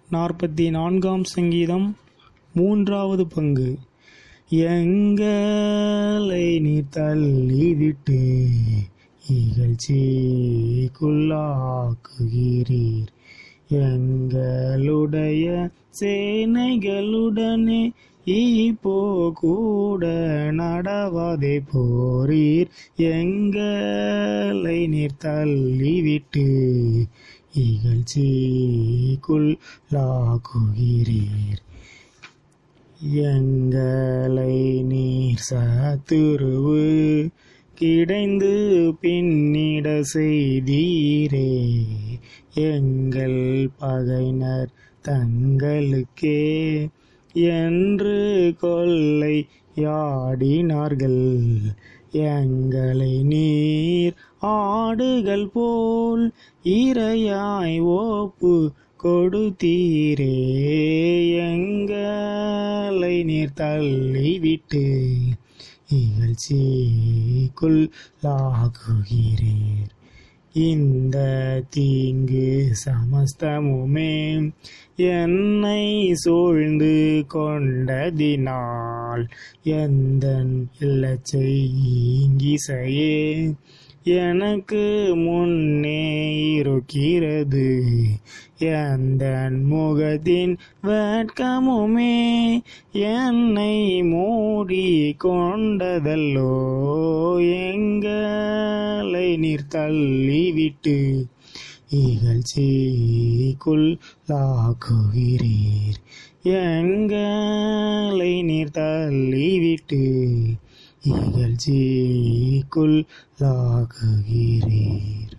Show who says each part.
Speaker 1: நாற்பத்தி நான்காம் சங்கீதம் மூன்றாவது பங்கு எங்களை நீ தள்ளிவிட்டு இகழ்ச்சிக்குள்ளாக்குகிறீர் எங்களுடைய சேனைகளுடனே இப்போ கூட நடவாதே போரீர் எங்களை நீர் தள்ளிவிட்டு இகழ்ச்சிக்குள்ளாக்குகிறீர் எங்களை நீர் சத்துருவு கிடைந்து பின்னிட செய்தீரே எங்கள் பகைனர் தங்களுக்கே என்று கொள்ளை யாடினார்கள் எங்களை நீர் ஆடுகள் போல் இரையாய் ஓப்பு கொடுத்தீரே எங்களை நீர் தள்ளிவிட்டு இகழ்ச்சிக்குள் லாகுகிறீர் இந்த தீங்கு சமஸ்தமுமே என்னை சூழ்ந்து கொண்டதினால் எந்த இல்லச்சை ஈங்கிசையே எனக்கு முன்னே இருக்கிறது எந்த முகத்தின் வேட்கமுமே என்னை மூடி கொண்டதல்லோ எங்களை நீர் தள்ளிவிட்டு இகழ்ச்சிக்குள் லாக்குகிறீர் எங்களை நீர் தள்ளிவிட்டு இகழ்ச்சிக்குள் லாக்குகிறீர்